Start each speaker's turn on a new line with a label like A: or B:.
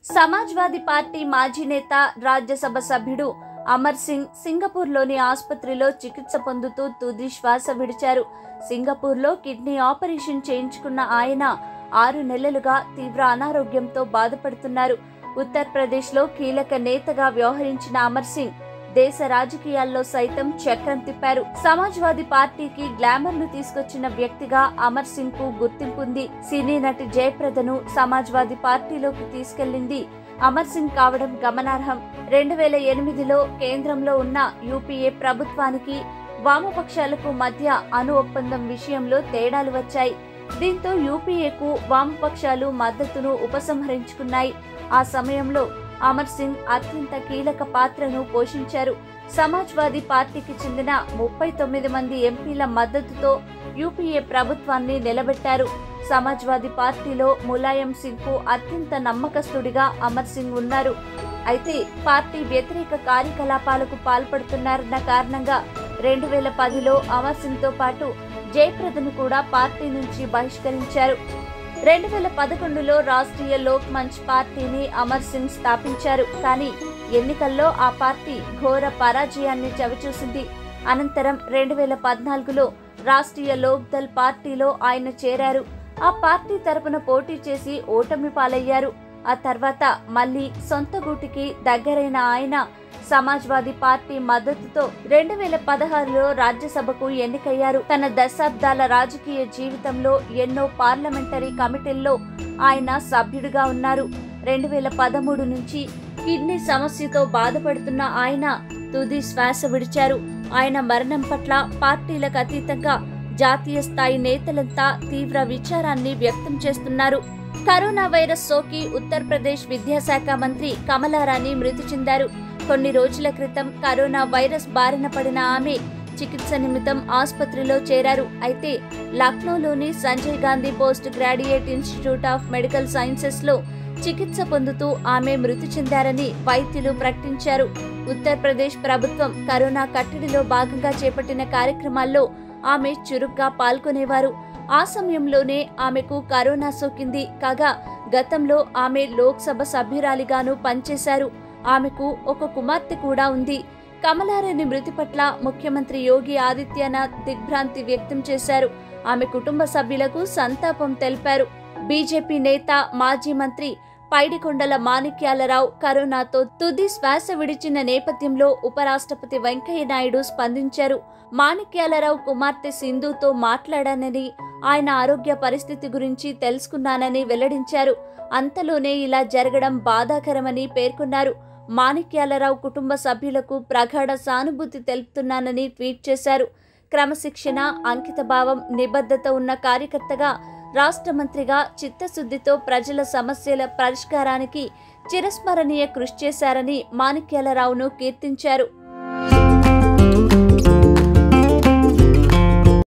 A: Samajwadi party మాజీ నేత రాజ్యసభ సభ్యుడు అమర్ సింగ్ సింగపూర్లోని ఆసుపత్రిలో చికిత్స పొందుతూ తుది శ్వాస విడిచారు సింగపూర్లో కిడ్నీ ఆపరేషన్ చేయించుకున్న ఆయన ఆరు నెలలుగా తీవ్ర అనారోగ్యంతో బాధపడుతున్నారు ఉత్తరప్రదేశ్లో కీలక నేతగా వ్యవహరించిన అమర్ సింగ్ దేశ రాజకీయాల్లో సైతం చక్రం తిప్పారు సమాజ్వాదీ పార్టీకి గ్లామర్ ను తీసుకొచ్చిన వ్యక్తిగా అమర్ సింగ్ కు గుర్తింపుంది సినీ నటి జయప్రదను సమాజ్వాదీ పార్టీలోకి తీసుకెళ్లింది అమర్ సింగ్ కావడం గమనార్హం రెండు వేల ఎనిమిదిలో కేంద్రంలో ఉన్న యూపీఏ ప్రభుత్వానికి వామపక్షాలకు మధ్య అణు ఒప్పందం విషయంలో తేడాలు వచ్చాయి దీంతో యూపీఏకు వామపక్షాలు మద్దతును ఉపసంహరించుకున్నాయి ఆ సమయంలో అమర్ సింగ్ అత్యంత కీలక పాత్రను పోషించారు సమాజ్వాదీ పార్టీకి చెందిన ముప్పై తొమ్మిది మంది ఎంపీల మద్దతుతో యూపీఏ ప్రభుత్వాన్ని నిలబెట్టారు సమాజ్వాదీ పార్టీలో ములాయం సింగ్ కు అత్యంత నమ్మకస్తుడిగా అమర్ సింగ్ ఉన్నారు అయితే పార్టీ వ్యతిరేక కార్యకలాపాలకు పాల్పడుతున్నారన్న కారణంగా రెండు వేల పదిలో అమర్ సింగ్ తో పాటు జయప్రదను కూడా పార్టీ నుంచి బహిష్కరించారు రెండు వేల పదకొండులో రాష్ట్రీయ లోక్ మంచ్ పార్టీని అమర్ సింగ్ స్థాపించారు కానీ ఎన్నికల్లో ఆ పార్టీ ఘోర పరాజయాన్ని చవిచూసింది అనంతరం రెండు వేల పద్నాలుగులో రాష్ట్రీయ లోక్ దల్ పార్టీలో ఆయన చేరారు ఆ పార్టీ తరపున పోటీ చేసి ఓటమి పాలయ్యారు ఆ తర్వాత మళ్ళీ సొంత గూటికి దగ్గరైన ఆయన సమాజ్వాదీ పార్టీ మద్దతుతో రెండు వేల పదహారులో రాజ్యసభకు ఎన్నికయ్యారు తన దశాబ్దాల రాజకీయ జీవితంలో ఎన్నో పార్లమెంటరీ కమిటీల్లో ఆయన సభ్యుడిగా ఉన్నారు రెండు వేల పదమూడు నుంచి కిడ్నీ సమస్యతో బాధపడుతున్న ఆయన తుది శ్వాస విడిచారు ఆయన మరణం పట్ల పార్టీలకు అతీతంగా జాతీయ స్థాయి నేతలంతా తీవ్ర విచారాన్ని వ్యక్తం చేస్తున్నారు కరోనా వైరస్ సోకి ఉత్తరప్రదేశ్ విద్యాశాఖ మంత్రి కమలారాణి మృతి చెందారు కొన్ని రోజుల క్రితం కరోనా వైరస్ బారిన పడిన ఆమె చికిత్స నిమిత్తం ఆసుపత్రిలో చేరారు అయితే లక్నోలోని Sanjay Gandhi post graduate institute of medical sciences లో చికిత్స పొందుతూ ఆమె మృతి చెందారని వైద్యులు ప్రకటించారు ఉత్తరప్రదేశ్ ప్రభుత్వం కరోనా కట్టడిలో భాగంగా చేపట్టిన కార్యక్రమాల్లో ఆమె చురుగ్గా పాల్గొనేవారు ఆ సమయంలోనే ఆమెకు కరోనా సోకింది కాగా గతంలో ఆమె లోక్సభ సభ్యురాలిగాను పనిచేశారు ఆమెకు ఒక కుమార్తె కూడా ఉంది కమలారాణి మృతి పట్ల ముఖ్యమంత్రి యోగి ఆదిత్యనాథ్ దిగ్భ్రాంతి వ్యక్తం చేశారు ఆమె కుటుంబ సభ్యులకు సంతాపం తెలిపారు బీజేపీ నేత మాజీ మంత్రి పైడికొండల మాణిక్యాలరావు కరోనాతో తుది శ్వాస విడిచిన నేపథ్యంలో ఉపరాష్ట్రపతి వెంకయ్యనాయుడు స్పందించారు మాణిక్యాలరావు కుమార్తె సింధుతో మాట్లాడానని ఆయన ఆరోగ్య పరిస్థితి గురించి తెలుసుకున్నానని వెల్లడించారు అంతలోనే ఇలా జరగడం బాధాకరమని పేర్కొన్నారు మాణిక్యాలరావు కుటుంబ సభ్యులకు ప్రగాఢ సానుభూతి తెలుపుతున్నానని ట్వీట్ చేశారు క్రమశిక్షణ అంకితభావం నిబద్ధత ఉన్న కార్యకర్తగా రాష్ట్ర మంత్రిగా చిత్తశుద్ధితో ప్రజల సమస్యల పరిష్కారానికి చిరస్మరణీయ కృషి చేశారని మాణిక్యాలరావును కీర్తించారు